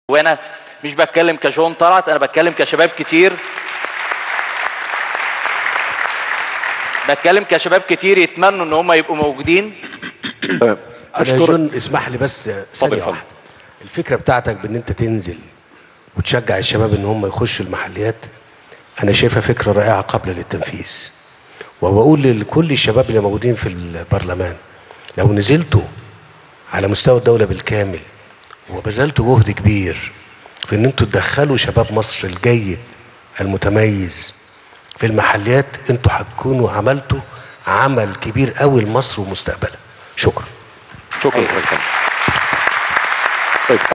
وانا مش بتكلم كجون طلعت انا بتكلم كشباب كتير بتكلم كشباب كتير يتمنوا ان هم يبقوا موجودين انا أشكرك. جون اسمح لي بس ثانيه اتفضل. واحده الفكره بتاعتك بان انت تنزل وتشجع الشباب ان هم يخشوا المحليات انا شايفها فكره رائعه قبل للتنفيذ وبقول لكل الشباب اللي موجودين في البرلمان لو نزلتوا على مستوى الدوله بالكامل وبذلتوا جهد كبير في ان انتوا تدخلوا شباب مصر الجيد المتميز في المحليات انتوا هتكونوا عملتوا عمل كبير قوي لمصر ومستقبلها شكرا شكرا طيب